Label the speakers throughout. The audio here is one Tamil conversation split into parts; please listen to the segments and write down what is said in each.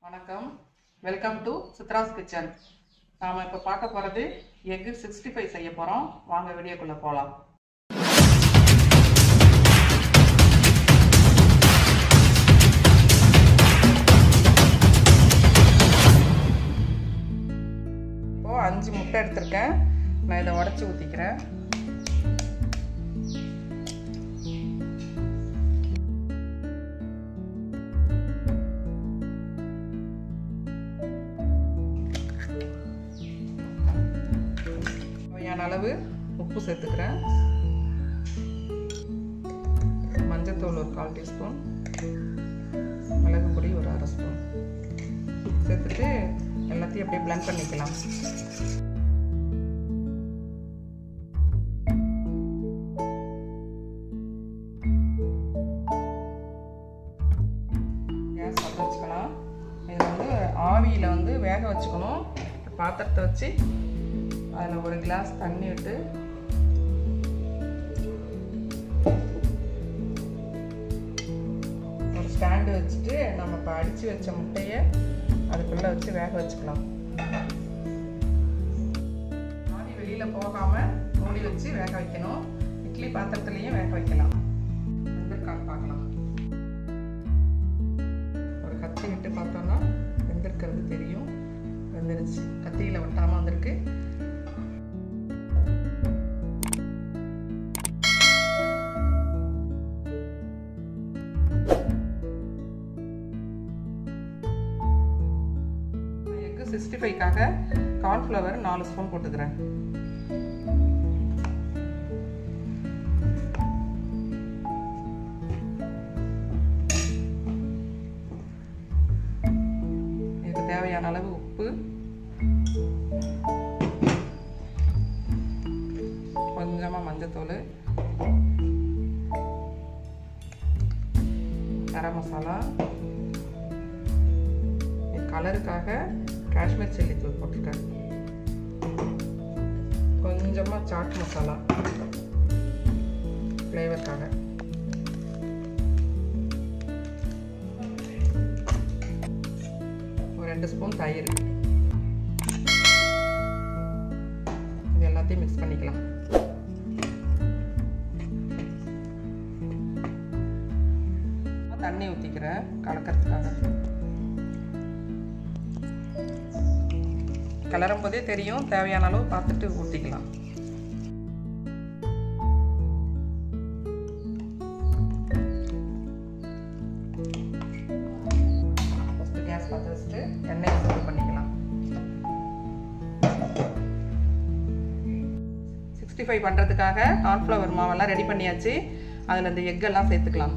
Speaker 1: வணக்கம் வெல்கம் டு சித்ராஸ் கிச்சன் நாம் இப்போ பார்க்க போகிறது எக்கு சிக்ஸ்டி ஃபைவ் செய்ய போகிறோம் வாங்க வீடியோக்குள்ளே போகலாம் இப்போது அஞ்சு முட்டை எடுத்திருக்கேன் நான் இதை உடச்சி ஊற்றிக்கிறேன் தேவையான அளவு உப்பு சேர்த்துக்கிறேன் மஞ்சத்தூள் ஒரு கால் டீஸ்பூன் மிளகு பொடி ஒரு அரை ஸ்பூன் சேர்த்துட்டு எல்லாத்தையும் அப்படியே பிளெண்ட் பண்ணிக்கலாம் கேஸ் பற்ற வச்சுக்கலாம் இது வந்து ஆவியில் வந்து வேக வச்சுக்கணும் பாத்திரத்தை வச்சு அதில் ஒரு கிளாஸ் தண்ணி விட்டு ஒரு ஸ்டாண்டு வச்சுட்டு நம்ம இப்போ அடித்து வச்ச முட்டையை அதுக்குள்ளே வச்சு வேக வச்சுக்கலாம் ஆவி வெளியில் போகாமல் மூடி வச்சு வேக வைக்கணும் இட்லி பாத்திரத்துலேயும் வேக வைக்கலாம் வெந்திருக்கான்னு பார்க்கலாம் ஒரு கத்தி விட்டு பார்த்தோன்னா வெந்திருக்கிறது தெரியும் வெந்துருச்சு கத்தியில் ஒட்டாமல் வந்திருக்கு எக்கு சிக்ஸ்டி ஃபைவ்க்காக கார்ன்ஃப்ளவர் நாலு ஸ்பூன் போட்டுக்கிறேன் இதுக்கு தேவையான அளவு உப்பு கொஞ்சமாக மஞ்சத்தூள் கரம் மசாலா கலருக்காக காஷ்மீர் சில்லி தூள் போட்டிருக்கேன் கொஞ்சமாக சாட் மசாலா ஃப்ளேவருக்காக ஒரு ரெண்டு ஸ்பூன் தயிர் இது எல்லாத்தையும் மிக்ஸ் பண்ணிக்கலாம் தண்ணி ஊற்றிக்கிறேன் கலக்கிறதுக்காக கிளறும் போதே தெரியும் தேவையான அளவு பார்த்துட்டு ஊற்றிக்கலாம் ஃபஸ்ட்டு கேஸ் பார்த்து வச்சுட்டு எண்ணெய் சூடு பண்ணிக்கலாம் சிக்ஸ்டி ஃபைவ் பண்ணுறதுக்காக கார்ன்ஃப்ளவர் மாவெல்லாம் ரெடி பண்ணியாச்சு அதில் இந்த எக்கெல்லாம் சேர்த்துக்கலாம்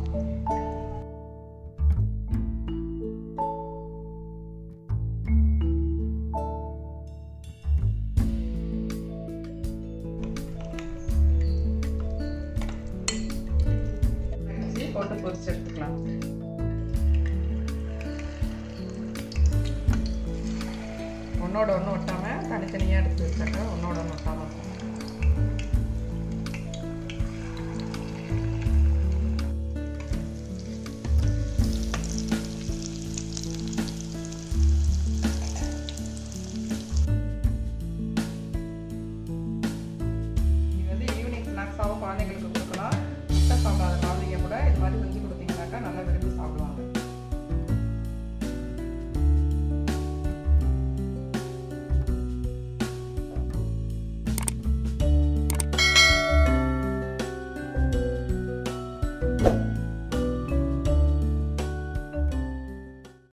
Speaker 1: போட்டு பொரிச்சு எடுத்துக்கலாம் ஒன்றோட ஒன்று ஒட்டாமல் தனித்தனியாக எடுத்து வச்சாக்க ஒன்றோட ஒன்று ஒட்டாமல் இருக்கும்